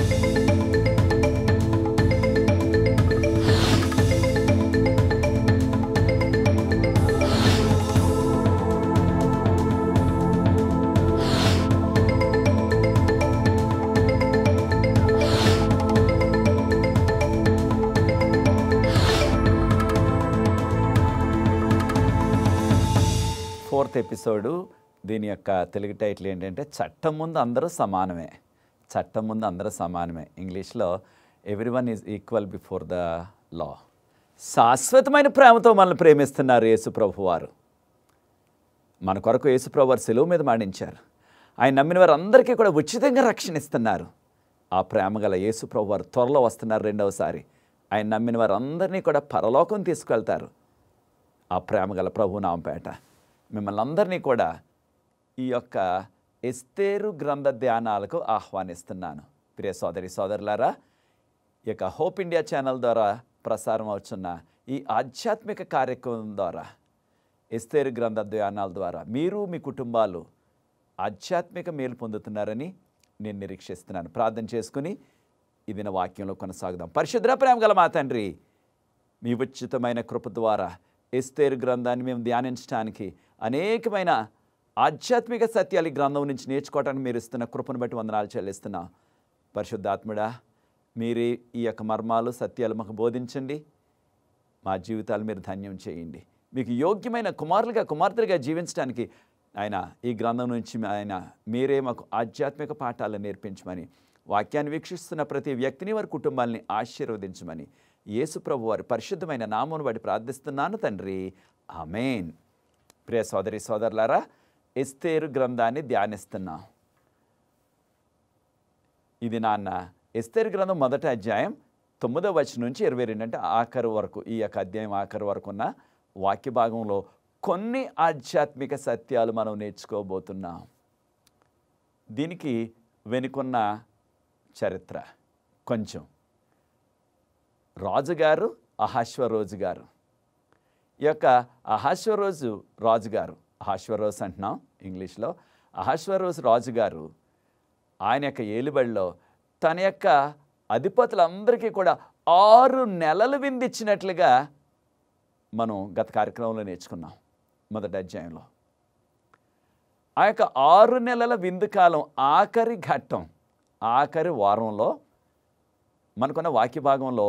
fourth episode దీని యొక్క Telugu title ఏంటంటే చట్టం ముందు అందరూ సమానమే చట్టం ముందు అందరూ సమానమే ఇంగ్లీష్లో everyone is equal before the law శాశ్వతమైన ప్రేమతో మనల్ని ప్రేమిస్తున్నారు యేసు ప్రభు వారు మన కొరకు యేసు ప్రభు వారు సెలవు మీద మాడించారు ఆయన నమ్మిన వారందరికీ కూడా ఉచితంగా రక్షణ ఇస్తున్నారు ఆ ప్రేమ గల యేసు ప్రభు వారు త్వరలో వస్తున్నారు రెండవసారి ఆయన నమ్మిన వారందరినీ కూడా పరలోకం తీసుకెళ్తారు ఆ ప్రేమ గల ప్రభు నాంపేట మిమ్మల్ని అందరినీ కూడా ఈ యొక్క ఎస్తేరు గ్రంథ ధ్యానాలకు ఆహ్వానిస్తున్నాను ప్రియ సోదరి సోదరులారా ఈ యొక్క హోప్ ఇండియా ఛానల్ ద్వారా ప్రసారం అవుతున్న ఈ ఆధ్యాత్మిక కార్యక్రమం ద్వారా ఎస్తేరు గ్రంథ ధ్యానాల ద్వారా మీరు మీ కుటుంబాలు ఆధ్యాత్మిక మేలు పొందుతున్నారని నేను నిరీక్షిస్తున్నాను ప్రార్థన చేసుకుని ఇది నా వాక్యంలో కొనసాగుదాం పరిశుద్ర ప్రేమ గల మా తండ్రి మీ ఉచితమైన కృప ద్వారా ఎస్తేరు గ్రంథాన్ని మేము ధ్యానించడానికి అనేకమైన ఆధ్యాత్మిక సత్యాలు ఈ గ్రంథం నుంచి నేర్చుకోవడానికి మీరు ఇస్తున్న కృపను బట్టి వందనాలు చెల్లిస్తున్నాం పరిశుద్ధాత్ముడా మీరే ఈ యొక్క మర్మాలు సత్యాలు మాకు బోధించండి మా జీవితాలు మీరు ధన్యం చేయండి మీకు యోగ్యమైన కుమారులుగా కుమార్తెలుగా జీవించడానికి ఆయన ఈ గ్రంథం నుంచి ఆయన మీరే మాకు ఆధ్యాత్మిక పాఠాలు నేర్పించమని వాక్యాన్ని వీక్షిస్తున్న ప్రతి వ్యక్తిని వారి కుటుంబాల్ని ఆశీర్వదించమని యేసు ప్రభు వారి పరిశుద్ధమైన నామమును బట్టి ప్రార్థిస్తున్నాను తండ్రి ఆమెన్ ప్రియ సోదరి సోదరులారా ఎస్తేరు గ్రంథాన్ని ధ్యానిస్తున్నాం ఇది నాన్న ఎస్తేరు గ్రంథం మొదటి అధ్యాయం తొమ్మిదో వచనం నుంచి ఇరవై రెండు అంటే ఆఖరు వరకు ఈ యొక్క అధ్యాయం ఆఖరు వరకు ఉన్న వాక్య భాగంలో కొన్ని ఆధ్యాత్మిక సత్యాలు మనం నేర్చుకోబోతున్నాం దీనికి వెనుకున్న చరిత్ర కొంచెం రాజుగారు అహాశ్వరోజు గారు ఈ యొక్క అహాశ్వరోజు రాజుగారు అహాశ్వరోజు అంటున్నాం ఇంగ్లీష్లో అహాశ్వరోజు రాజుగారు ఆయన యొక్క ఏలుబడిలో తన యొక్క అధిపతులందరికీ కూడా ఆరు నెలలు విందిచ్చినట్లుగా మనం గత కార్యక్రమంలో నేర్చుకున్నాం మొదటి అధ్యాయంలో ఆ యొక్క ఆరు నెలల విందు కాలం ఆఖరి ఘట్టం ఆఖరి వారంలో మనకున్న వాక్య భాగంలో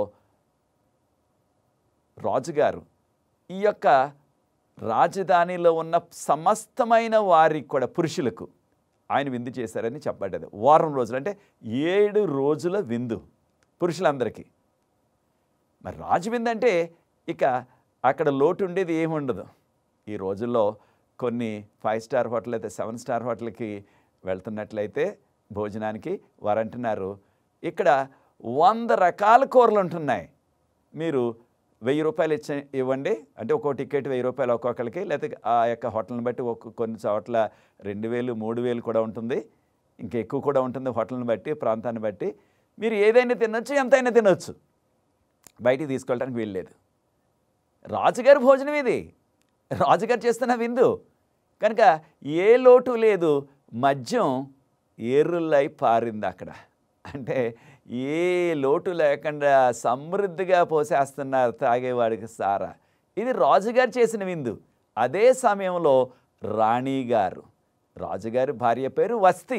రాజుగారు ఈ యొక్క రాజధానిలో ఉన్న సమస్తమైన వారికి కూడా పురుషులకు ఆయన విందు చేశారని చెప్పబడ్డది వారం రోజులు అంటే ఏడు రోజుల విందు పురుషులందరికీ మరి రాజు విందు అంటే ఇక అక్కడ లోటు ఉండేది ఏమి ఉండదు ఈ రోజుల్లో కొన్ని ఫైవ్ స్టార్ హోటల్ అయితే సెవెన్ స్టార్ హోటల్కి వెళ్తున్నట్లయితే భోజనానికి వారు అంటున్నారు ఇక్కడ వంద రకాల కూరలు ఉంటున్నాయి మీరు వెయ్యి రూపాయలు ఇచ్చ ఇవ్వండి అంటే ఒక్కో టికెట్ వెయ్యి రూపాయలు ఒక్కొక్కరికి లేకపోతే ఆ యొక్క హోటల్ని బట్టి ఒక్కొక్క కొన్ని చోట్ల రెండు వేలు మూడు వేలు కూడా ఉంటుంది ఇంకా ఎక్కువ కూడా ఉంటుంది హోటల్ని బట్టి ప్రాంతాన్ని బట్టి మీరు ఏదైనా తినొచ్చు ఎంతైనా తినొచ్చు బయటికి తీసుకెళ్ళడానికి వీల్లేదు రాజుగారి భోజనం ఇది రాజుగారు చేస్తున్న విందు కనుక ఏ లోటు లేదు మద్యం ఏరులై పారింది అక్కడ అంటే ఏ లోటు లేకుండా సమృద్ధిగా పోసేస్తున్నారు తాగేవాడికి సారా ఇది రాజుగారు చేసిన విందు అదే సమయంలో రాణిగారు రాజుగారి భార్య పేరు వస్తి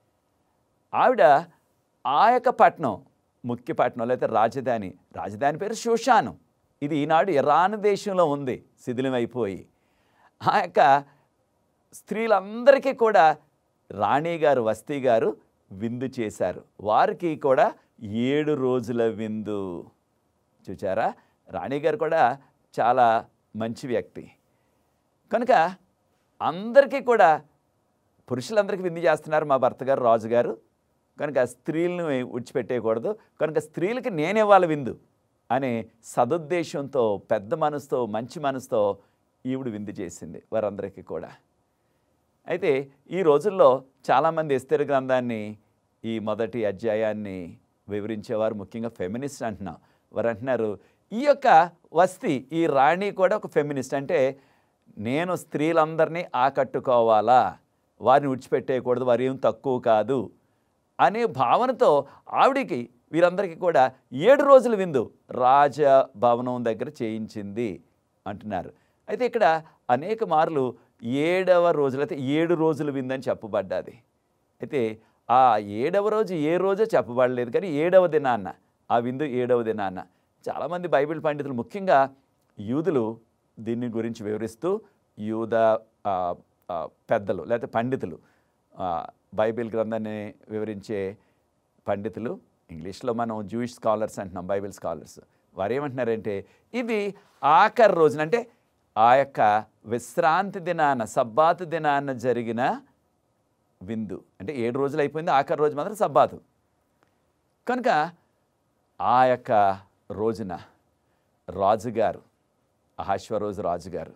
ఆవిడ ఆ యొక్క పట్టణం ముఖ్య పట్టణం లేకపోతే రాజధాని రాజధాని పేరు షూషాను ఇది ఈనాడు ఇరాన్ దేశంలో ఉంది శిథిలమైపోయి ఆ యొక్క స్త్రీలందరికీ కూడా రాణి గారు వస్తీ గారు విందు చేశారు వారికి కూడా ఏడు రోజుల విందు చూచారా రాణి గారు కూడా చాలా మంచి వ్యక్తి కనుక అందరికీ కూడా పురుషులందరికీ విందు చేస్తున్నారు మా భర్త గారు రాజుగారు కనుక స్త్రీలను విడిచిపెట్టేయకూడదు కనుక స్త్రీలకి నేనివ్వాలి విందు అనే సదుద్దేశంతో పెద్ద మనసుతో మంచి మనసుతో ఈవిడ విందు చేసింది వారందరికీ కూడా అయితే ఈ రోజుల్లో చాలామంది ఎస్తేరు గ్రంథాన్ని ఈ మొదటి అధ్యాయాన్ని వివరించేవారు ముఖ్యంగా ఫెమినిస్ట్ అంటున్నాం వారు అంటున్నారు ఈ యొక్క వస్తి ఈ రాణి కూడా ఒక ఫెమినిస్ట్ అంటే నేను స్త్రీలందరినీ ఆకట్టుకోవాలా వారిని విడిచిపెట్టేయకూడదు వారు ఏం తక్కువ కాదు అనే భావనతో ఆవిడికి వీరందరికీ కూడా ఏడు రోజుల విందు రాజభవనం దగ్గర చేయించింది అంటున్నారు అయితే ఇక్కడ అనేక మార్లు ఏడవ రోజులు అయితే ఏడు రోజుల విందని చెప్పబడ్డది అయితే ఆ ఏడవ రోజు ఏ రోజో చెప్పబడలేదు కానీ ఏడవ దినాన్న ఆ విందు ఏడవ దినాన్న చాలామంది బైబిల్ పండితులు ముఖ్యంగా యూదులు దీని గురించి వివరిస్తూ యూద ఆ, ఆ, పెద్దలు లేకపోతే పండితులు ఆ, బైబిల్ గ్రంథాన్ని వివరించే పండితులు ఇంగ్లీష్లో మనం జూయిష్ స్కాలర్స్ అంటున్నాం బైబిల్ స్కాలర్స్ వారు ఏమంటున్నారంటే ఇది ఆఖరి రోజున అంటే ఆ యొక్క విశ్రాంతి దినాన సబ్బాతు దినాన జరిగిన విందు అంటే ఏడు రోజులు అయిపోయింది ఆఖరి రోజు మాత్రం సబ్బాతు కనుక ఆ యొక్క రోజున రాజుగారు అహాశ్వరోజు రాజుగారు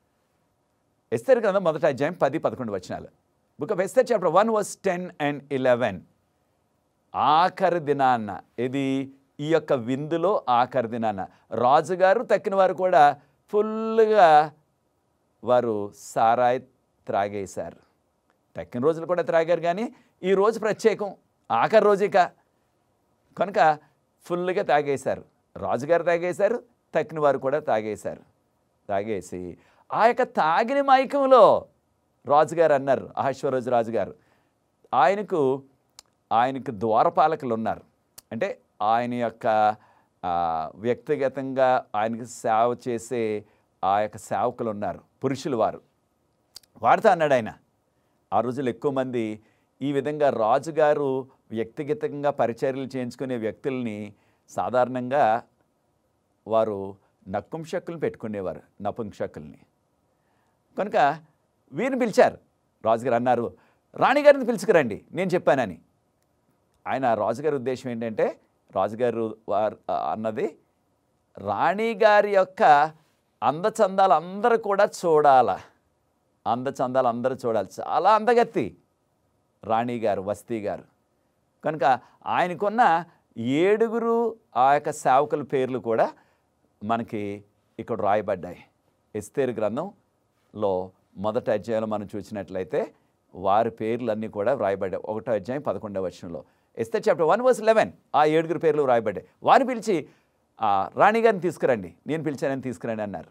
ఎస్తర్ గ్రంథం మొదటి అధ్యాయం పది పదకొండు వచనాలు book of Esther chapter one verse ten and eleven ఆఖరి దినాన్న ఇది ఈ యొక్క విందులో ఆఖరి దినాన్న రాజుగారు తక్కిన వారు కూడా ఫుల్గా వారు సారాయి త్రాగేశారు తక్కిన రోజులు కూడా త్రాగారు కానీ ఈ రోజు ప్రత్యేకం ఆఖరి రోజు ఇక కనుక ఫుల్గా తాగేశారు రాజుగారు తాగేశారు తక్కిన వారు కూడా తాగేశారు తాగేసి ఆ యొక్క తాగిన మైకంలో రాజుగారు అన్నారు అహశ్వరోజు రాజుగారు ఆయనకు ఆయనకు ద్వారపాలకులు ఉన్నారు అంటే ఆయన యొక్క ఆ, వ్యక్తిగతంగా ఆయనకు సేవ చేసే ఆ యొక్క సేవకులు ఉన్నారు పురుషులు వారు వారితో అన్నాడు ఆయన ఆ రోజులు ఎక్కువ మంది ఈ విధంగా రాజుగారు వ్యక్తిగతంగా పరిచర్యలు చేయించుకునే వ్యక్తుల్ని సాధారణంగా వారు నపుంసకుల్ని పెట్టుకునేవారు నపుంసకుల్ని కనుక వీరిని పిలిచారు రాజుగారు అన్నారు రాణిగారిని పిలుచుకురండి నేను చెప్పానని ఆయన రాజుగారి ఉద్దేశం ఏంటంటే రాజుగారు వారు అన్నది రాణిగారి యొక్క అందచందాలు అందరూ కూడా చూడాల అందచందాలు అందరూ చూడాలి చాలా అందగత్తి రాణి గారు వస్తీ గారు కనుక ఆయనకున్న ఏడుగురు ఆ యొక్క సేవకుల పేర్లు కూడా మనకి ఇక్కడ రాయబడ్డాయి ఎస్తేరు గ్రంథంలో మొదటి అధ్యాయంలో మనం చూసినట్లయితే వారి పేర్లన్నీ కూడా వ్రాయబడ్డాయి ఒకటో అధ్యాయం పదకొండవ వచనంలో ఎస్తే చాప్టర్ వన్ వర్స్ లెవెన్ ఆ ఏడుగురు పేర్లు వ్రాయబడ్డాయి వారిని పిలిచి "ఆ, రాణి గారిని తీసుకురండి నేను పిలిచానని తీసుకురండి అన్నారు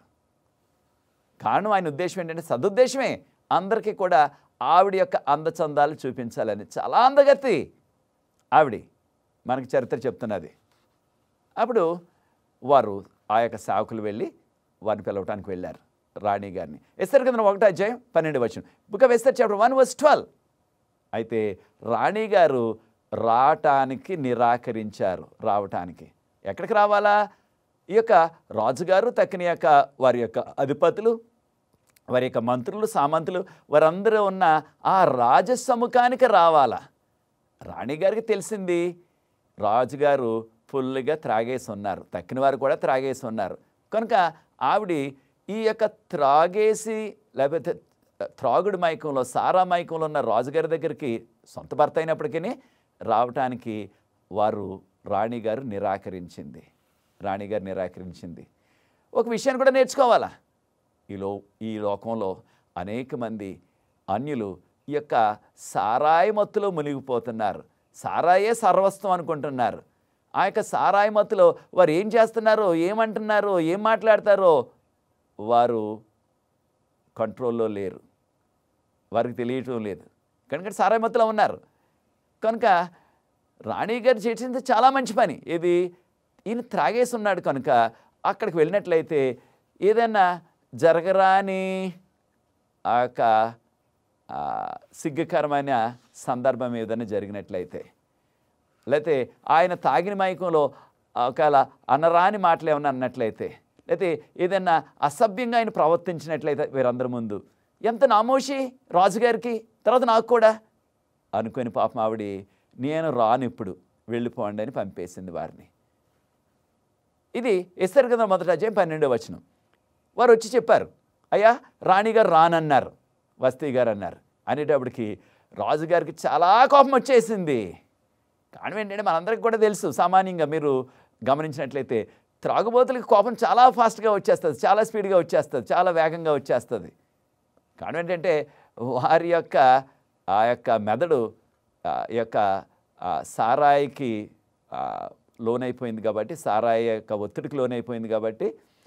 కారణం ఆయన ఉద్దేశం ఏంటంటే సదుద్దేశమే అందరికీ కూడా ఆవిడ యొక్క అందచందాలు చూపించాలని చాలా అందగత్తి ఆవిడ మనకి చరిత్ర చెప్తున్నది అప్పుడు వారు ఆ యొక్క సేవకులు వెళ్ళి వారిని పిలవటానికి వెళ్ళారు రాణి గారిని ఎస్తర్ కింద ఒకటో అధ్యాయం పన్నెండు వచ్చిన book of Esther chapter one verse twelve అయితే రాణి గారు రావటానికి నిరాకరించారు రావటానికి ఎక్కడికి రావాలా ఈ యొక్క రాజుగారు తక్కిన యొక్క వారి యొక్క అధిపతులు వారి యొక్క మంత్రులు సామంతులు వారందరూ ఉన్న ఆ రాజసముఖానికి రావాలా రాణిగారికి తెలిసింది రాజుగారు ఫుల్గా త్రాగేసి ఉన్నారు తక్కిన వారు కూడా త్రాగేసి ఉన్నారు కనుక ఆవిడ ఈ యొక్క త్రాగేసి లేకపోతే త్రాగుడు మైకంలో సారా మైకంలో ఉన్న రాజుగారి దగ్గరికి సొంత భర్త అయినప్పటికీ రావటానికి వారు రాణిగారు నిరాకరించింది రాణిగారు నిరాకరించింది ఒక విషయాన్ని కూడా నేర్చుకోవాలా ఈ లో ఈ లోకంలో అనేక మంది అన్యులు ఈ యొక్క సారాయి మత్తులో మునిగిపోతున్నారు సారాయే సర్వస్వం అనుకుంటున్నారు ఆ యొక్క సారాయి మత్తులో వారు ఏం చేస్తున్నారో ఏమంటున్నారో ఏం మాట్లాడతారో వారు కంట్రోల్లో లేరు వారికి తెలియటం లేదు కనుక సారాయి మత్తులో ఉన్నారు కనుక రాణి గారు చేసింది చాలా మంచి పని ఇది ఈయన త్రాగేసి ఉన్నాడు కనుక అక్కడికి వెళ్ళినట్లయితే ఏదైనా జరగరాని ఆ యొక్క ఆ, సిగ్గుకరమైన సందర్భం ఏదైనా జరిగినట్లయితే లేకపోతే ఆయన తాగిన మైకంలో ఒకవేళ అనరాని మాటలు ఏమైనా అన్నట్లయితే లేకపోతే ఏదైనా అసభ్యంగా ఆయన ప్రవర్తించినట్లయితే వీరందరి ముందు ఎంత నామోషి రాజుగారికి తర్వాత నాకు కూడా అనుకొని పాపం ఆవిడ నేను రాను ఇప్పుడు వెళ్ళిపోండి అని పంపేసింది వారిని ఇది ఎస్తర్ కదా మొదటి అధ్యాయం పన్నెండో వచనం వారు వచ్చి చెప్పారు అయ్యా రాణిగారు రానన్నారు వస్తీ గారు అన్నారు అనేటప్పటికి రాజుగారికి చాలా కోపం వచ్చేసింది కారణం ఏంటంటే మనందరికీ కూడా తెలుసు సామాన్యంగా మీరు గమనించినట్లయితే త్రాగుబోతులకి కోపం చాలా ఫాస్ట్గా వచ్చేస్తుంది చాలా స్పీడ్గా వచ్చేస్తుంది చాలా వేగంగా వచ్చేస్తుంది కారణం ఏంటంటే వారి యొక్క ఆ యొక్క మెదడు ఆ యొక్క ఆ, సారాయికి ఆ, లోనైపోయింది కాబట్టి సారాయి యొక్క ఒత్తిడికి లోనైపోయింది కాబట్టి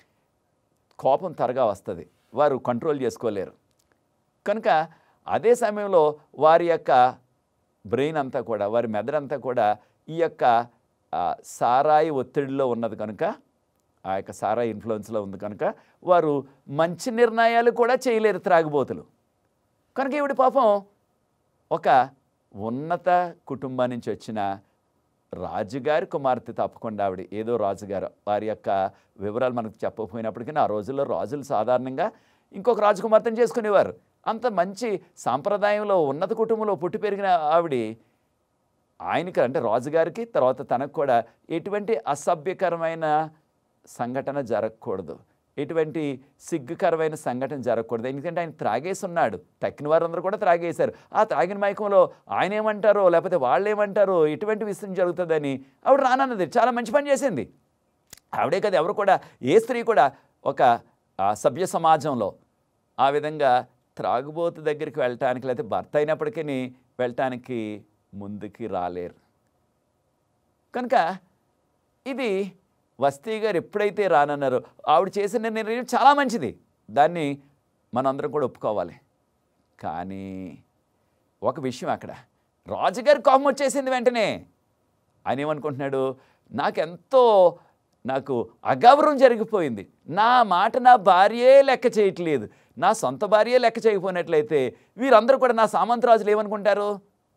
కోపం త్వరగా వస్తుంది వారు కంట్రోల్ చేసుకోలేరు కనుక అదే సమయంలో వారి యొక్క బ్రెయిన్ అంతా కూడా వారి మెదడంతా కూడా ఈ యొక్క ఆ, సారాయి ఒత్తిడిలో ఉన్నది కనుక ఆ యొక్క సారాయి ఇన్ఫ్లుయెన్స్లో ఉంది కనుక వారు మంచి నిర్ణయాలు కూడా చేయలేరు త్రాగుబోతులు కనుక ఈవిడ పాపం ఒక ఉన్నత కుటుంబం నుంచి వచ్చిన రాజుగారి కుమార్తె తప్పకుండా ఆవిడ ఏదో రాజుగారు వారి యొక్క వివరాలు మనకు చెప్పకపోయినప్పటికీ ఆ రోజుల్లో రాజులు సాధారణంగా ఇంకొక రాజకుమార్తెను చేసుకునేవారు అంత మంచి సాంప్రదాయంలో ఉన్నత కుటుంబంలో పుట్టి పెరిగిన ఆవిడ ఆయనకి అంటే రాజుగారికి తర్వాత తనకు కూడా ఎటువంటి అసభ్యకరమైన సంఘటన జరగకూడదు ఎటువంటి సిగ్గుకరమైన సంఘటన జరగకూడదు ఎందుకంటే ఆయన త్రాగేసి ఉన్నాడు తక్కిన వారందరూ కూడా త్రాగేశారు ఆ త్రాగిన మైకంలో ఆయన ఏమంటారో లేకపోతే వాళ్ళు ఏమంటారో ఎటువంటి విషయం జరుగుతుందని ఆవిడ రానన్నది చాలా మంచి పని చేసింది ఆవిడే కదా ఎవరు కూడా ఏ స్త్రీ కూడా ఒక ఆ, సభ్య సమాజంలో ఆ విధంగా త్రాగుబోతు దగ్గరికి వెళ్ళటానికి లేకపోతే భర్త అయినప్పటికీ వెళ్ళటానికి ముందుకి రాలేరు కనుక ఇది వస్తీ గారు ఎప్పుడైతే రానన్నారో ఆవిడ చేసిన నిర్ణయం చాలా మంచిది దాన్ని మనందరం కూడా ఒప్పుకోవాలి కానీ ఒక విషయం అక్కడ రాజుగారి కోపం వచ్చేసింది వెంటనే ఆయన ఏమనుకుంటున్నాడు నాకెంతో నాకు అగౌరవం జరిగిపోయింది నా మాట నా భార్యే లెక్క చేయట్లేదు నా సొంత భార్యే లెక్క చేయకపోయినట్లయితే వీరందరూ కూడా నా సామంతరాజులు ఏమనుకుంటారు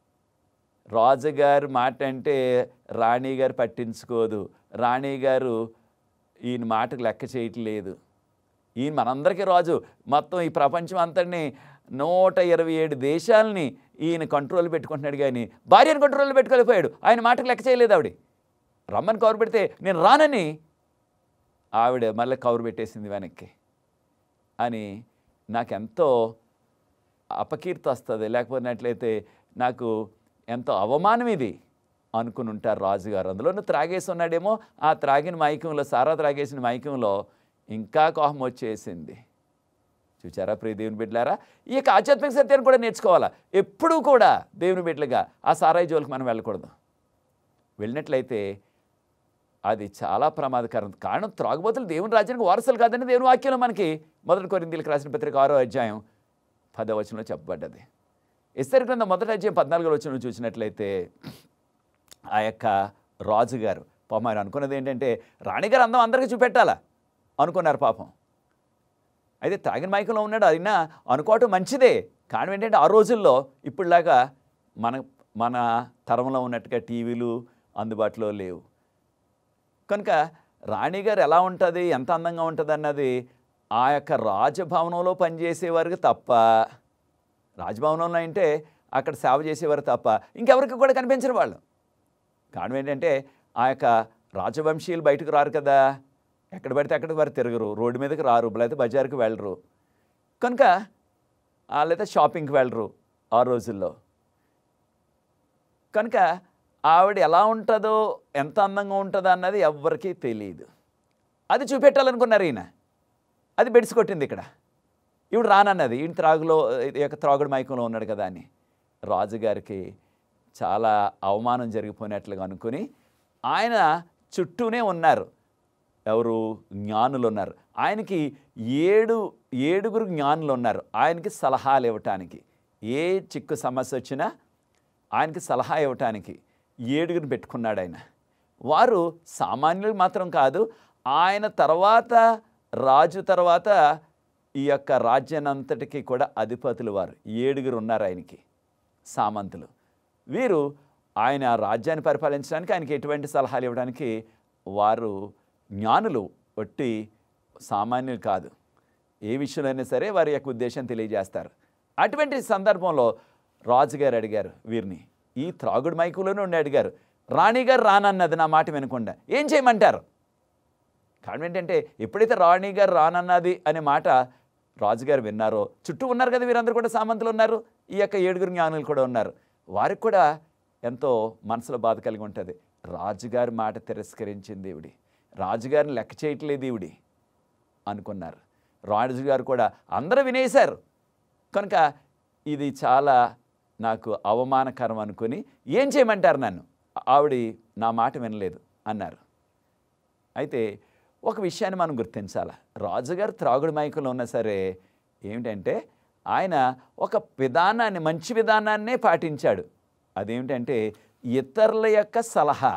రాజుగారు మాట అంటే రాణి గారు పట్టించుకోదు రాణి గారు ఈయన మాటకు లెక్క చేయట్లేదు ఈయన మనందరికీ రాజు మొత్తం ఈ ప్రపంచం అంతటిని నూట ఇరవై ఏడు దేశాలని ఈయన కంట్రోల్ పెట్టుకుంటున్నాడు కానీ భార్యను కంట్రోల్ పెట్టుకోలేకపోయాడు ఆయన మాటకు లెక్క చేయలేదు ఆవిడ రమ్మని కవర్ పెడితే నేను రానని ఆవిడ మళ్ళీ కవర్ పెట్టేసింది వెనక్కి అని నాకెంతో అపకీర్తి వస్తుంది లేకపోయినట్లయితే నాకు ఎంతో అవమానం ఇది అనుకుని ఉంటారు రాజుగారు అందులోనూ త్రాగేసి ఉన్నాడేమో ఆ త్రాగిన మైకంలో సారా త్రాగేసిన మైకంలో ఇంకా కోపం వచ్చేసింది చూచారా ప్రియ దేవుని బిడ్డలారా ఈ యొక్క ఆధ్యాత్మిక సత్యాన్ని కూడా నేర్చుకోవాలా ఎప్పుడూ కూడా దేవుని బిడ్డలుగా ఆ సారాయి జోలికి మనం వెళ్ళకూడదు వెళ్ళినట్లయితే అది చాలా ప్రమాదకరం కారణం త్రాగుబోతులు దేవుని రాజ్యానికి వారసులు కాదని దేవుని వాక్యంలో మనకి మొదటి కొరిందీలకు రాసిన పత్రిక ఆరో అధ్యాయం పదో వచనంలో చెప్పబడ్డది ఇస్తరి గ్రంథం మొదటి అధ్యాయం పద్నాలుగో వచనంలో చూసినట్లయితే ఆ యొక్క రాజుగారు పాపం ఆయన అనుకున్నది ఏంటంటే రాణిగారు అందం అందరికీ చూపెట్టాలా అనుకున్నారు పాపం అయితే తాగిన మైకంలో ఉన్నాడు అయినా అనుకోవటం మంచిదే కానీ ఏంటంటే ఆ రోజుల్లో ఇప్పుడులాగా మన మన తరంలో ఉన్నట్టుగా టీవీలు అందుబాటులో లేవు కనుక రాణిగారు ఎలా ఉంటుంది ఎంత అందంగా ఉంటుంది అన్నది ఆ యొక్క రాజభవనంలో పనిచేసేవారికి తప్ప రాజభవనంలో అంటే అక్కడ సేవ చేసేవారు తప్ప ఇంకెవరికి కూడా కనిపించరు వాళ్ళు కారణం ఏంటంటే ఆ యొక్క రాజవంశీయులు బయటకు రారు కదా ఎక్కడ పడితే అక్కడ వారు తిరగరు రోడ్డు మీదకి రారు లేకపోతే బజార్కి వెళ్ళరు కనుక లేదా షాపింగ్కి వెళ్ళరు ఆ రోజుల్లో కనుక ఆవిడ ఎలా ఉంటుందో ఎంత అందంగా ఉంటుందో అన్నది ఎవ్వరికీ తెలియదు అది చూపెట్టాలనుకున్నారు ఈయన అది బెడిసి కొట్టింది ఇక్కడ ఈవిడ రానన్నది ఈయన త్రాగులో ఈ యొక్క త్రాగుడు మైకంలో ఉన్నాడు కదా అని రాజుగారికి చాలా అవమానం జరిగిపోయినట్లుగా అనుకుని ఆయన చుట్టూనే ఉన్నారు ఎవరు జ్ఞానులు ఉన్నారు ఆయనకి ఏడు ఏడుగురు జ్ఞానులు ఉన్నారు ఆయనకి సలహాలు ఇవ్వటానికి ఏ చిక్కు సమస్య వచ్చినా ఆయనకి సలహా ఇవ్వటానికి ఏడుగురిని పెట్టుకున్నాడు ఆయన వారు సామాన్యులు మాత్రం కాదు ఆయన తర్వాత రాజు తర్వాత ఈ యొక్క రాజ్యానంతటికి కూడా అధిపతులు వారు ఏడుగురు ఉన్నారు ఆయనకి సామంతులు వీరు ఆయన రాజ్యాన్ని పరిపాలించడానికి ఆయనకి ఎటువంటి సలహాలు ఇవ్వడానికి వారు జ్ఞానులు ఒట్టి సామాన్యులు కాదు ఏ విషయంలోనైనా సరే వారి యొక్క ఉద్దేశం తెలియజేస్తారు అటువంటి సందర్భంలో రాజుగారు అడిగారు వీరిని ఈ త్రాగుడు మైకులోనే ఉండి అడిగారు రాణిగారు రానన్నది నా మాట వినకుండా ఏం చేయమంటారు కారణం ఏంటంటే ఎప్పుడైతే రాణి గారు రానన్నది అనే మాట రాజుగారు విన్నారో చుట్టూ ఉన్నారు కదా వీరందరూ కూడా సామంతులు ఉన్నారు ఈ యొక్క ఏడుగురు జ్ఞానులు కూడా ఉన్నారు వారికి కూడా ఎంతో మనసులో బాధ కలిగి ఉంటుంది రాజుగారి మాట తిరస్కరించింది ఈవిడి రాజుగారిని లెక్క చేయట్లేదు ఈవిడి అనుకున్నారు రాజుగారు కూడా అందరూ వినేశారు కనుక ఇది చాలా నాకు అవమానకరం అనుకుని ఏం చేయమంటారు నన్ను ఆవిడ నా మాట వినలేదు అన్నారు అయితే ఒక విషయాన్ని మనం గుర్తించాలి రాజుగారు త్రాగుడు మైకంలో ఉన్నా సరే ఏమిటంటే ఆయన ఒక విధానాన్ని మంచి విధానాన్నే పాటించాడు అదేమిటంటే ఇతరుల యొక్క సలహా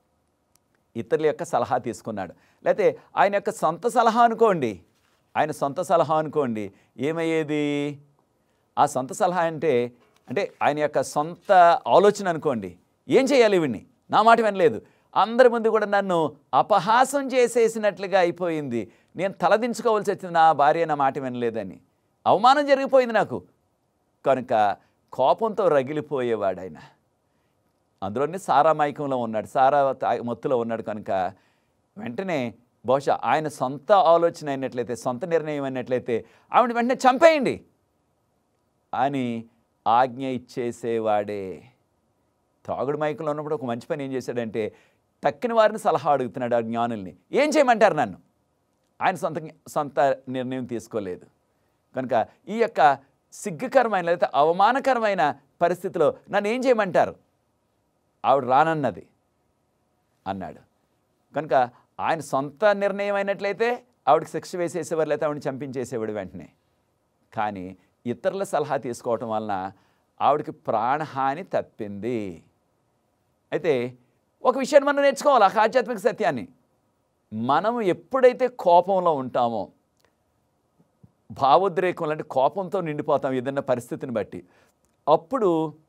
ఇతరుల యొక్క సలహా తీసుకున్నాడు లేకపోతే ఆయన యొక్క సొంత సలహా అనుకోండి ఆయన సొంత సలహా అనుకోండి ఏమయ్యేది ఆ సొంత సలహా అంటే అంటే ఆయన యొక్క సొంత ఆలోచన అనుకోండి ఏం చేయాలి వీడిని నా మాట వినలేదు అందరి ముందు కూడా నన్ను అపహాసం చేసేసినట్లుగా అయిపోయింది నేను తలదించుకోవాల్సి వచ్చింది నా భార్య నా మాట వినలేదని అవమానం జరిగిపోయింది నాకు కనుక కోపంతో రగిలిపోయేవాడు ఆయన అందులోనే సారా మైకంలో ఉన్నాడు సారా తా- మత్తులో ఉన్నాడు కనుక వెంటనే బహుశా ఆయన సొంత ఆలోచన అయినట్లయితే సొంత నిర్ణయం అయినట్లయితే ఆవిడ వెంటనే చంపేయండి అని ఆజ్ఞ ఇచ్చేసేవాడే త్రాగుడు మైకంలో ఉన్నప్పుడు ఒక మంచి పని ఏం చేశాడంటే తక్కిన వారిని సలహా అడుగుతున్నాడు ఆ జ్ఞానుల్ని ఏం చేయమంటారు నన్ను ఆయన సొంత సొంత నిర్ణయం తీసుకోలేదు కనుక ఈ యొక్క సిగ్గుకరమైన లేదా అవమానకరమైన పరిస్థితిలో నన్ను ఏం చేయమంటారు ఆవిడ రానన్నది అన్నాడు కనుక ఆయన సొంత నిర్ణయం అయినట్లయితే ఆవిడకి శిక్ష వేసేసేవారు లేకపోతే ఆవిడని చంపించేసేవాడు వెంటనే కానీ ఇతరుల సలహా తీసుకోవటం వలన ఆవిడకి ప్రాణహాని తప్పింది అయితే ఒక విషయాన్ని మనం నేర్చుకోవాలి ఆ ఆధ్యాత్మిక సత్యాన్ని మనం ఎప్పుడైతే కోపంలో ఉంటామో భావోద్రేకం అంటే కోపంతో నిండిపోతాం ఏదైనా పరిస్థితిని బట్టి అప్పుడు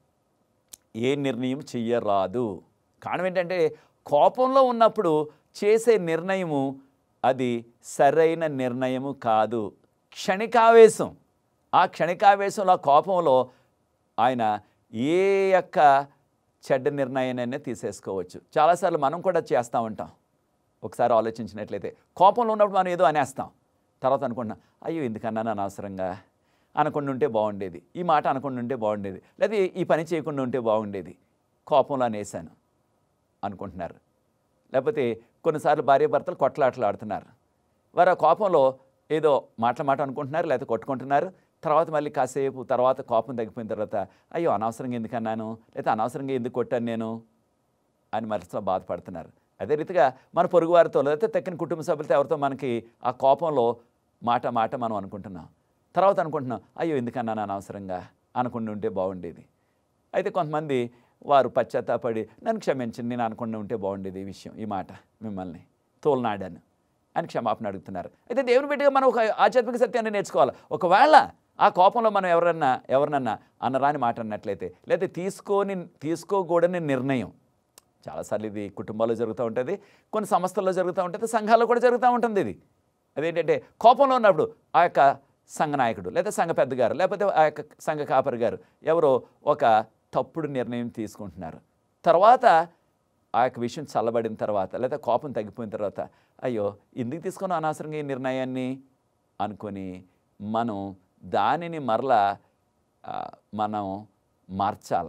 ఏ నిర్ణయం చెయ్యరాదు కారణం ఏంటంటే కోపంలో ఉన్నప్పుడు చేసే నిర్ణయము అది సరైన నిర్ణయము కాదు క్షణికావేశం ఆ క్షణికావేశంలో ఆ కోపంలో ఆయన ఏ యొక్క చెడ్డ నిర్ణయాన్ని తీసేసుకోవచ్చు చాలాసార్లు మనం కూడా చేస్తూ ఉంటాం ఒకసారి ఆలోచించినట్లయితే కోపంలో ఉన్నప్పుడు మనం ఏదో అనేస్తాం తర్వాత అనుకుంటున్నాం అయ్యో ఎందుకన్నాను అనవసరంగా అనకుండా ఉంటే బాగుండేది ఈ మాట అనకుండా ఉంటే బాగుండేది లేదా ఈ పని చేయకుండా ఉంటే బాగుండేది కోపంలో అనేసాను అనుకుంటున్నారు లేకపోతే కొన్నిసార్లు భార్యాభర్తలు కొట్లాటలు ఆడుతున్నారు వారు ఆ కోపంలో ఏదో మాటల మాట అనుకుంటున్నారు లేకపోతే కొట్టుకుంటున్నారు తర్వాత మళ్ళీ కాసేపు తర్వాత కోపం తగ్గిపోయిన తర్వాత అయ్యో అనవసరంగా ఎందుకు అన్నాను లేకపోతే అనవసరంగా ఎందుకు కొట్టాను నేను అని మనసులో బాధపడుతున్నారు అదే రీతిగా మన పొరుగువారితో లేకపోతే తక్కిన కుటుంబ సభ్యులతో ఎవరితో మనకి ఆ కోపంలో మాట మాట మనం అనుకుంటున్నాం తర్వాత అనుకుంటున్నాం అయ్యో ఎందుకన్నాను అనవసరంగా అనుకుంటూ ఉంటే బాగుండేది అయితే కొంతమంది వారు పశ్చాత్తాపడి నన్ను క్షమించండి నేను అనుకుండా ఉంటే బాగుండేది ఈ విషయం ఈ మాట మిమ్మల్ని తోలనాడాను అని క్షమాపణ అడుగుతున్నారు అయితే దేవుని బిడ్డగా మనం ఒక ఆధ్యాత్మిక సత్యాన్ని నేర్చుకోవాలి ఒకవేళ ఆ కోపంలో మనం ఎవరన్నా ఎవరినన్నా అన్నరాని మాట అన్నట్లయితే లేదా తీసుకొని తీసుకోకూడని నిర్ణయం చాలాసార్లు ఇది కుటుంబాల్లో జరుగుతూ ఉంటుంది కొన్ని సంస్థల్లో జరుగుతూ ఉంటుంది సంఘాల్లో కూడా జరుగుతూ ఉంటుంది ఇది అదేంటంటే కోపంలో ఉన్నప్పుడు ఆ యొక్క సంఘ నాయకుడు లేదా సంఘ పెద్దగారు లేకపోతే ఆ యొక్క సంఘ కాపరి గారు ఎవరో ఒక తప్పుడు నిర్ణయం తీసుకుంటున్నారు తర్వాత ఆ యొక్క విషయం చల్లబడిన తర్వాత లేదా కోపం తగ్గిపోయిన తర్వాత అయ్యో ఎందుకు తీసుకున్నాం అనవసరంగా ఈ నిర్ణయాన్ని అనుకొని మనం దానిని మరలా ఆ, మనం మార్చాల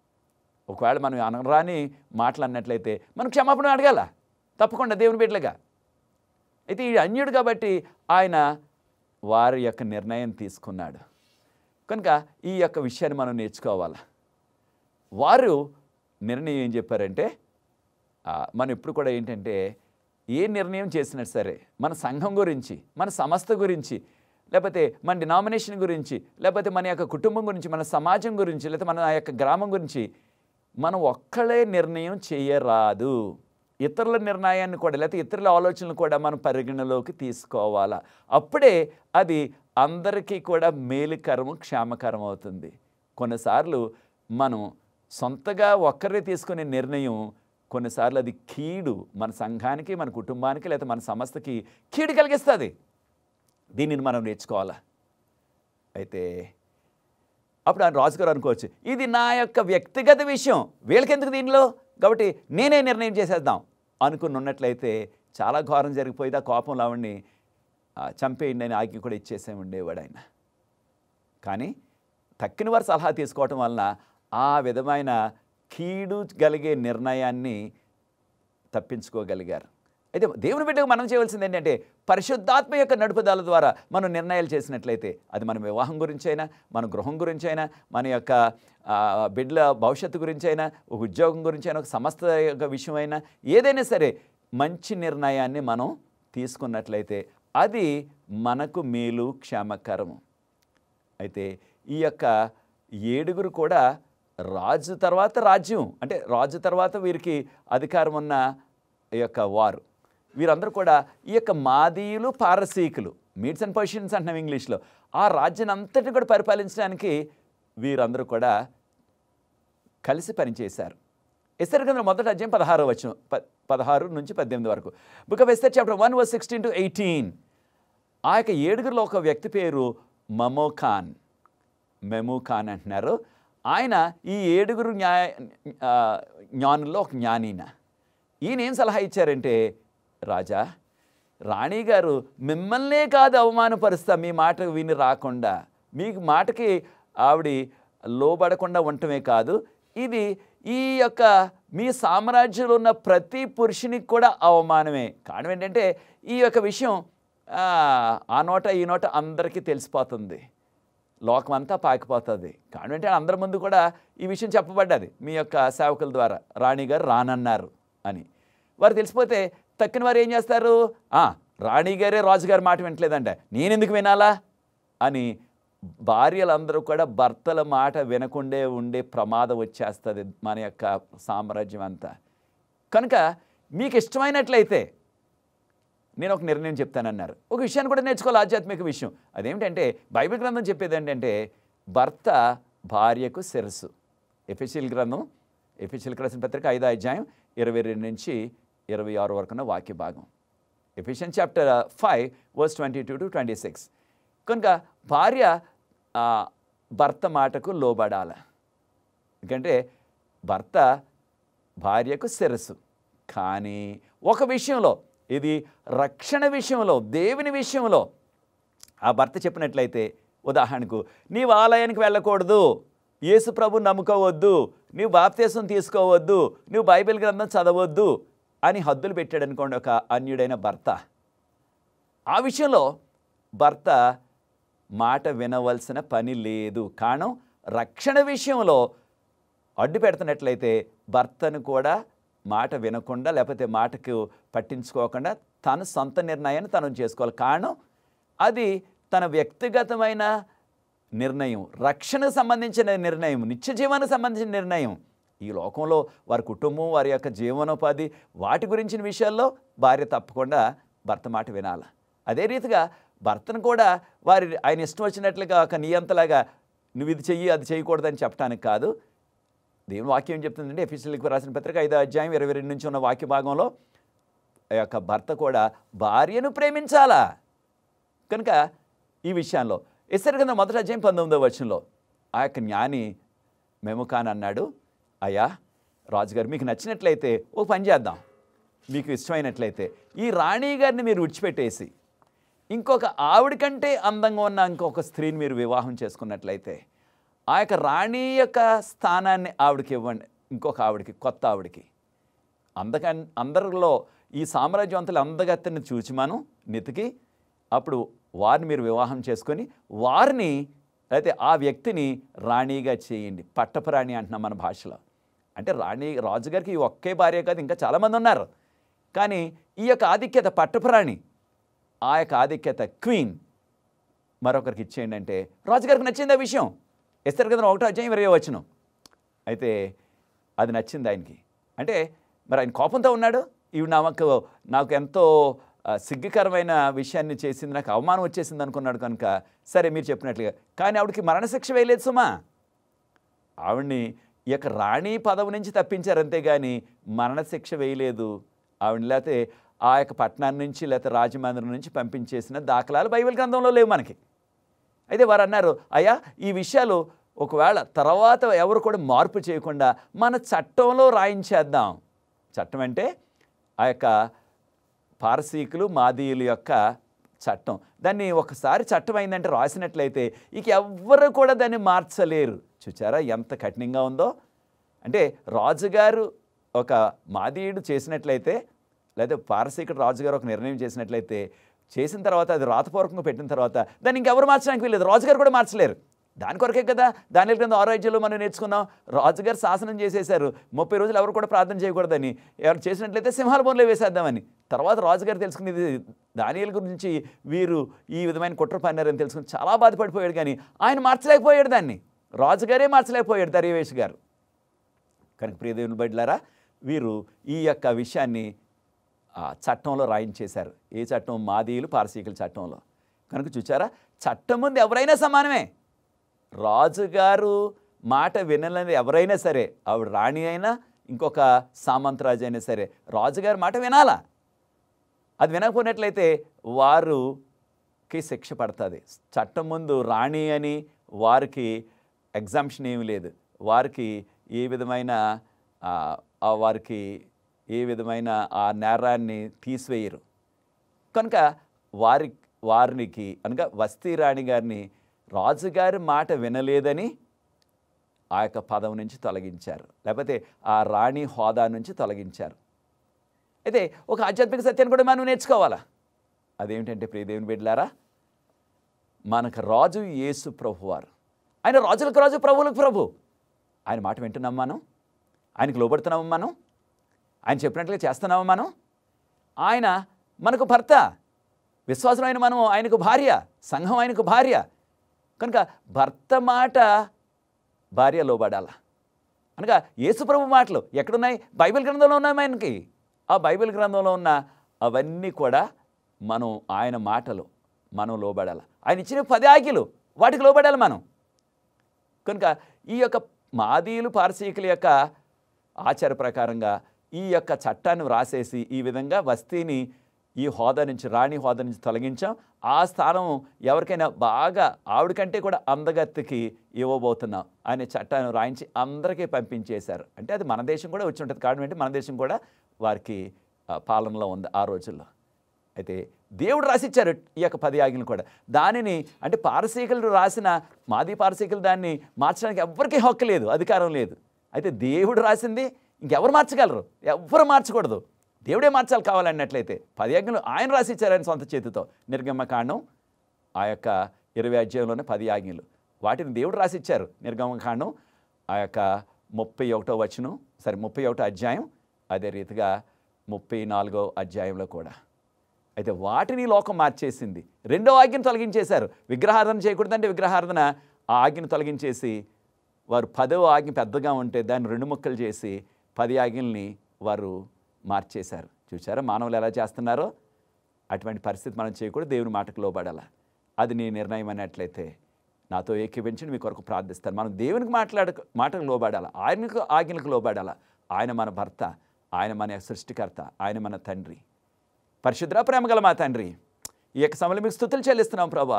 ఒకవేళ మనం అనరాని మాటలు అన్నట్లయితే మనం క్షమాపణ అడగాల తప్పకుండా దేవుని బిడ్డలుగా అయితే ఈ అన్యుడు కాబట్టి ఆయన వారి యొక్క నిర్ణయం తీసుకున్నాడు కనుక ఈ యొక్క విషయాన్ని మనం నేర్చుకోవాలి వారు నిర్ణయం ఏం చెప్పారంటే ఆ, మనం ఎప్పుడు కూడా ఏంటంటే ఏ నిర్ణయం చేసినా సరే మన సంఘం గురించి మన సంస్థ గురించి లేకపోతే మన డినామినేషన్ గురించి లేకపోతే మన యొక్క కుటుంబం గురించి మన సమాజం గురించి లేకపోతే మన యొక్క గ్రామం గురించి మనం ఒక్కళ్ళే నిర్ణయం చేయరాదు ఇతరుల నిర్ణయాన్ని కూడా లేకపోతే ఇతరుల ఆలోచనలు కూడా మనం పరిగణలోకి తీసుకోవాలా అప్పుడే అది అందరికీ కూడా మేలుకరము క్షేమకరం అవుతుంది కొన్నిసార్లు మనం సొంతగా ఒక్కరే తీసుకునే నిర్ణయం కొన్నిసార్లు అది కీడు మన సంఘానికి మన కుటుంబానికి లేదా మన సంస్థకి కీడు కలిగిస్తుంది దీనిని మనం నేర్చుకోవాలా అయితే అప్పుడు ఆయన రాజుగారు అనుకోవచ్చు ఇది నా యొక్క వ్యక్తిగత విషయం వీళ్ళకెందుకు దీనిలో కాబట్టి నేనే నిర్ణయం చేసేద్దాం అనుకుని ఉన్నట్లయితే చాలా ఘోరం జరిగిపోయింది ఆ కోపంలో ఆవిడ్ని ఆ, చంపేయండి అని ఆజ్ఞ కూడా ఇచ్చేసే ఉండేవాడు ఆయన కానీ తక్కిన వారు సలహా తీసుకోవటం వలన ఆ విధమైన కీడు కలిగే నిర్ణయాన్ని తప్పించుకోగలిగారు అయితే దేవుని బిడ్డకు మనం చేయవలసింది ఏంటంటే పరిశుద్ధాత్మ యొక్క నడుపుదల ద్వారా మనం నిర్ణయాలు చేసినట్లయితే అది మన వివాహం గురించి అయినా మన గృహం గురించి అయినా మన యొక్క ఆ, బిడ్డల భవిష్యత్తు గురించి అయినా ఒక ఉద్యోగం గురించి అయినా ఒక సంస్థ యొక్క విషయమైనా ఏదైనా సరే మంచి నిర్ణయాన్ని మనం తీసుకున్నట్లయితే అది మనకు మేలు క్షేమకరము అయితే ఈ యొక్క ఏడుగురు కూడా రాజు తర్వాత రాజ్యం అంటే రాజు తర్వాత వీరికి అధికారం ఉన్న ఈ యొక్క వారు వీరందరూ కూడా ఈ యొక్క మాదీయులు పారసీకులు మీట్స్ అండ్ పొజిషన్స్ అంటున్నాం ఇంగ్లీష్లో ఆ రాజ్యాన్ని అంతటి కూడా పరిపాలించడానికి వీరందరూ కూడా కలిసి పనిచేశారు ఎస్తర్ గ్రంథం మొదటి అధ్యాయం పదహారు వచ్చిన పదహారు నుంచి పద్దెనిమిది వరకు book of Esther chapter one verse sixteen to eighteen ఆ యొక్క ఏడుగురిలో ఒక వ్యక్తి పేరు మమో ఖాన్ మెము ఖాన్ అంటున్నారు ఆయన ఈ ఏడుగురు న్యాయ ఆ, జ్ఞానుల్లో ఒక జ్ఞానిన ఈయన ఏం సలహా ఇచ్చారంటే రాజా రాణి గారు మిమ్మల్నే కాదు అవమానపరుస్తా మీ మాట విని రాకుండా మీ మాటకి ఆవిడ లోబడకుండా ఉండటమే కాదు ఇది ఈ యొక్క మీ సామ్రాజ్యంలో ఉన్న ప్రతి పురుషునికి కూడా అవమానమే కారణం ఏంటంటే ఈ యొక్క విషయం ఆ, ఆ నోట ఈ నోట అందరికీ తెలిసిపోతుంది లోకం అంతా పాకిపోతుంది కారణం ఏంటంటే అందరి ముందు కూడా ఈ విషయం చెప్పబడ్డది మీ యొక్క సేవకుల ద్వారా రాణి గారు రానన్నారు అని వారు తెలిసిపోతే తక్కిన వారు ఏం చేస్తారు "ఆ, రాణి గారే రాజుగారి మాట వినట్లేదంట నేను ఎందుకు వినాలా అని భార్యలందరూ కూడా భర్తల మాట వినకుండే ఉండే ప్రమాదం వచ్చేస్తుంది మన యొక్క సామ్రాజ్యం అంతా కనుక మీకు ఇష్టమైనట్లయితే నేను ఒక నిర్ణయం చెప్తానన్నారు ఒక విషయాన్ని కూడా నేర్చుకోవాలి ఆధ్యాత్మిక విషయం అదేమిటంటే బైబిల్ గ్రంథం చెప్పేది ఏంటంటే భర్త భార్యకు శిరస్సు ఎఫిషియల్ గ్రంథం ఎఫిషియల్ రాసిన పత్రిక ఐదో అధ్యాయం ఇరవై రెండు నుంచి ఇరవై ఆరు వరకున్న వాక్య భాగం Ephesians chapter five verse twenty two to twenty six కనుక భార్య ఆ, భర్త మాటకు లోబడాల ఎందుకంటే భర్త భార్యకు శిరస్సు కానీ ఒక విషయంలో ఇది రక్షణ విషయంలో దేవుని విషయంలో ఆ భర్త చెప్పినట్లయితే ఉదాహరణకు నీవు ఆలయానికి వెళ్ళకూడదు యేసు ప్రభు నమ్ముకోవద్దు నీవు బాప్తీసం తీసుకోవద్దు నువ్వు బైబిల్ గ్రంథం చదవద్దు అని హద్దులు పెట్టాడు అనుకోండి ఒక అన్యుడైన భర్త ఆ విషయంలో భర్త మాట వినవలసిన పని లేదు కారణం రక్షణ విషయంలో అడ్డు పెడుతున్నట్లయితే భర్తను కూడా మాట వినకుండా లేకపోతే మాటకు పట్టించుకోకుండా తన సొంత నిర్ణయాన్ని తను చేసుకోవాలి కారణం అది తన వ్యక్తిగతమైన నిర్ణయం రక్షణకు సంబంధించిన నిర్ణయం నిత్య జీవానికి సంబంధించిన నిర్ణయం ఈ లోకంలో వారి కుటుంబం వారి యొక్క జీవనోపాధి వాటి గురించిన విషయాల్లో భార్య తప్పకుండా భర్త మాట వినాలి అదే రీతిగా భర్తను కూడా వారి ఆయన ఇష్టం వచ్చినట్లుగా ఒక నియంతలాగా నువ్వు ఇది చెయ్యి అది చేయకూడదని చెప్పడానికి కాదు దేవుని వాక్యం ఏం చెప్తుందంటే ఎఫీసీలకు రాసిన పత్రిక ఐదో అధ్యాయం ఇరవై రెండు నుంచి ఉన్న వాక్య భాగంలో ఆ యొక్క భర్త కూడా భార్యను ప్రేమించాలా కనుక ఈ విషయంలో ఇసరి కింద మొదటి అధ్యాయం పంతొమ్మిదవ వచనంలో ఆ యొక్క జ్ఞాని మెముఖాన్ అన్నాడు అయ్యా రాజుగారు మీకు నచ్చినట్లయితే ఓ పని చేద్దాం మీకు ఇష్టమైనట్లయితే ఈ రాణి గారిని మీరు విడిచిపెట్టేసి ఇంకొక ఆవిడ కంటే అందంగా ఉన్న ఇంకొక స్త్రీని మీరు వివాహం చేసుకున్నట్లయితే ఆ యొక్క రాణి యొక్క స్థానాన్ని ఆవిడకి ఇవ్వండి ఇంకొక ఆవిడకి కొత్త ఆవిడకి అందకన్ అందరిలో ఈ సామ్రాజ్యవంతులు అందగత్తెని చూచి మనం నెతికి అప్పుడు వారిని మీరు వివాహం చేసుకొని వారిని అయితే ఆ వ్యక్తిని రాణిగా చేయండి పట్టపురాణి అంటున్నాం మన భాషలో అంటే రాణి రాజుగారికి ఈ ఒక్కే భార్య కాదు ఇంకా చాలామంది ఉన్నారు కానీ ఈ యొక్క ఆధిక్యత పట్టపురాణి ఆ యొక్క ఆధిక్యత క్వీన్ మరొకరికి ఇచ్చేయండి అంటే రాజుగారికి నచ్చింది ఆ విషయం ఎస్తర్ కదా ఒకటో అధ్యాయం ఇరవై వచ్చును అయితే అది నచ్చింది ఆయనకి అంటే మరి ఆయన కోపంతో ఉన్నాడు ఇవి నాకు నాకు ఎంతో ఆ, సిగ్గుకరమైన విషయాన్ని చేసింది నాకు అవమానం వచ్చేసింది అనుకున్నాడు కనుక సరే మీరు చెప్పినట్లుగా కానీ ఆవిడకి మరణశిక్ష వేయలేదు సుమా ఆవిడ్ని ఈ యొక్క రాణి పదవి నుంచి తప్పించారు అంతేగాని మరణశిక్ష వేయలేదు ఆవిడని లేకపోతే ఆ యొక్క పట్టణాన్ని నుంచి లేకపోతే రాజమందిరం నుంచి పంపించేసిన దాఖలాలు బైబిల్ గ్రంథంలో లేవు మనకి అయితే వారు అన్నారు అయ్యా ఈ విషయాలు ఒకవేళ తర్వాత ఎవరు కూడా మార్పు చేయకుండా మన చట్టంలో రాయించేద్దాం చట్టం అంటే ఆ యొక్క పారసీకులు మాదీయుల యొక్క చట్టం దాన్ని ఒకసారి చట్టం అయిందంటే రాసినట్లయితే ఇక ఎవ్వరు కూడా దాన్ని మార్చలేరు చూచారా ఎంత కఠినంగా ఉందో అంటే రాజుగారు ఒక మాదీయుడు చేసినట్లయితే లేదా పారసీకుడు రాజుగారు ఒక నిర్ణయం చేసినట్లయితే చేసిన తర్వాత అది రాతపూర్వకంగా పెట్టిన తర్వాత దాన్ని ఇంకెవరు మార్చడానికి వీలేదు రాజుగారు కూడా మార్చలేరు దాని కొరకే కదా దాని కింద ఆరాధ్యంలో మనం నేర్చుకున్నాం రాజుగారు శాసనం చేసేశారు ముప్పై రోజులు ఎవరు కూడా ప్రార్థన చేయకూడదని ఎవరు చేసినట్లయితే సింహాల బోన్లో వేసేద్దామని తర్వాత రాజుగారు తెలుసుకునేది దానియల గురించి వీరు ఈ విధమైన కుట్ర పన్నారని తెలుసుకుని చాలా బాధపడిపోయాడు కానీ ఆయన మార్చలేకపోయాడు దాన్ని రాజుగారే మార్చలేకపోయాడు దర్యవేష్ గారు కనుక ప్రియదేవుని బడిలారా వీరు ఈ యొక్క విషయాన్ని ఆ, చట్టంలో రాయించేశారు ఏ చట్టం మాదీయులు పారసీకుల చట్టంలో కనుక చూచారా చట్టం ముందు ఎవరైనా సమానమే రాజుగారు మాట వినలేని ఎవరైనా సరే ఆవిడ రాణి అయినా ఇంకొక సామంతరాజు అయినా సరే రాజుగారి మాట వినాలా అది వినకపోయినట్లయితే వారుకి శిక్ష పడుతుంది చట్టం ముందు రాణి అని వారికి ఎగ్జామ్షన్ ఏమీ లేదు వారికి ఏ విధమైన ఆ, ఆ వారికి ఏ విధమైన ఆ నేరాన్ని తీసివేయరు కనుక వారి వారికి అనగా వస్తీ రాణి గారిని రాజుగారి మాట వినలేదని ఆ యొక్క పదం నుంచి తొలగించారు లేకపోతే ఆ రాణి హోదా నుంచి తొలగించారు అయితే ఒక ఆధ్యాత్మిక సత్యాన్ని కూడా మనం నేర్చుకోవాలా అదేమిటంటే ప్రియదేవుని బిడ్డలారా మనకు రాజు యేసు ప్రభువారు ఆయన రాజులకు రాజు ప్రభువులకు ప్రభు ఆయన మాట వింటున్నాం మనం ఆయనకు లోబడుతున్నాము మనం ఆయన చెప్పినట్లుగా చేస్తున్నాము మనం ఆయన మనకు భర్త విశ్వాసమైన మనం ఆయనకు భార్య సంఘం ఆయనకు భార్య కనుక భర్త మాట భార్య లోబడాల అనగా యేసుప్రభు మాటలు ఎక్కడున్నాయి బైబిల్ గ్రంథంలో ఉన్నాయి మనకి ఆ బైబిల్ గ్రంథంలో ఉన్న అవన్నీ కూడా మనం ఆయన మాటలు మనం లోబడాలి ఆయన ఇచ్చిన పది ఆజ్ఞలు వాటికి లోబడాలి మనం కనుక ఈ యొక్క మాదీయులు పారసీకుల యొక్క ఆచార ప్రకారంగా ఈ యొక్క చట్టాన్ని వ్రాసేసి ఈ విధంగా వస్తీని ఈ హోదా నుంచి రాణి హోదా నుంచి తొలగించాం ఆ స్థానం ఎవరికైనా బాగా ఆవిడకంటే కూడా అందగత్తికి ఇవ్వబోతున్నాం అనే చట్టాన్ని రాయించి అందరికీ పంపించేశారు అంటే అది మన దేశం కూడా వచ్చి ఉంటుంది కారణం ఏంటి మన దేశం కూడా వారికి ఆ, పాలనలో ఉంది ఆ రోజుల్లో అయితే దేవుడు రాసిచ్చారు ఈ యొక్క పది ఆజ్ఞలు కూడా దానిని అంటే పారసీకులు రాసిన మాది పారసీకులు దాన్ని మార్చడానికి ఎవ్వరికీ హక్కు లేదు అధికారం లేదు అయితే దేవుడు రాసింది ఇంకెవరు మార్చగలరు ఎవ్వరు మార్చకూడదు దేవుడే మార్చాలి కావాలన్నట్లయితే పది ఆజ్ఞలు ఆయన రాసిచ్చారు ఆయన సొంత చేతితో నిర్గమకాండం ఆ యొక్క ఇరవై అధ్యాయంలోనే పది ఆజ్ఞలు వాటిని దేవుడు రాసిచ్చారు నిర్గమకాండం ఆ యొక్క ముప్పై ఒకటో వచనం సరే ముప్పై ఒకటో అధ్యాయం అదే రీతిగా ముప్పై నాలుగో అధ్యాయంలో కూడా అయితే వాటిని లోకం మార్చేసింది రెండో ఆజ్ఞను తొలగించేశారు విగ్రహారాధన చేయకూడదంటే విగ్రహారాధన ఆ ఆజ్ఞను తొలగించేసి వారు పదవ ఆజ్ఞ పెద్దగా ఉంటే దాన్ని రెండు ముక్కలు చేసి పది ఆజ్ఞల్ని వారు మార్చేశారు చూసారా మానవులు ఎలా చేస్తున్నారో అటువంటి పరిస్థితి మనం చేయకూడదు దేవుని మాటకు లోబడాల అది నీ నిర్ణయం అన్నట్లయితే నాతో ఏకీవించండి మీ కొరకు ప్రార్థిస్తాను మనం దేవునికి మాట్లాడ మాటకు లోబడాలి ఆయనకు ఆజ్ఞలకు లోబడాల ఆయన మన భర్త ఆయన మన సృష్టికర్త ఆయన మన తండ్రి పరిశుద్ర ప్రేమగల మా తండ్రి ఈ యొక్క సమయంలో మీకు స్థుతులు చెల్లిస్తున్నాం ప్రభా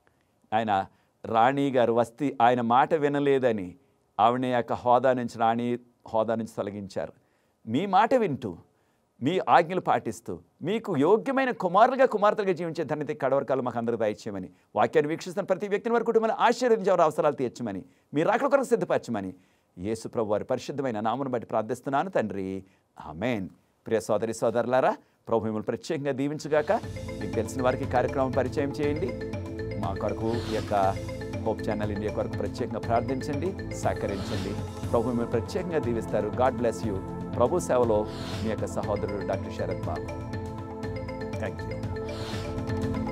ఆయన రాణి గారు వస్తి ఆయన మాట వినలేదని ఆవిడ యొక్క హోదా నుంచి రాణి హోదా నుంచి తొలగించారు మీ మాట వింటూ మీ ఆజ్ఞలు పాటిస్తూ మీకు యోగ్యమైన కుమారులుగా కుమార్తెలుగా జీవించే ధన్యత కడవరకాలు మాకు అందరూ దయచేయమని వాక్యాన్ని వీక్షిస్తున్న ప్రతి వ్యక్తిని వారి కుటుంబాన్ని ఆశీర్వదించి వారి అవసరాలు తీర్చమని మీ రాకడ కొరకు సిద్ధపరచమని యేసు ప్రభు వారి పరిశుద్ధమైన నామను బట్టి ప్రార్థిస్తున్నాను తండ్రి ఆమెన్ ప్రియ సోదరి సోదరులారా ప్రభు మిమ్మల్ని ప్రత్యేకంగా దీవించుగాక మీకు తెలిసిన వారికి ఈ కార్యక్రమం పరిచయం చేయండి మా కొరకు ఈ యొక్క హోప్ ఛానల్ ఇండియా కొరకు ప్రత్యేకంగా ప్రార్థించండి సహకరించండి ప్రభు మిమ్మల్ని ప్రత్యేకంగా దీవిస్తారు గాడ్ బ్లెస్ యూ ప్రభు సేవలో మీ యొక్క సహోదరుడు doctor Sarath Babu thank you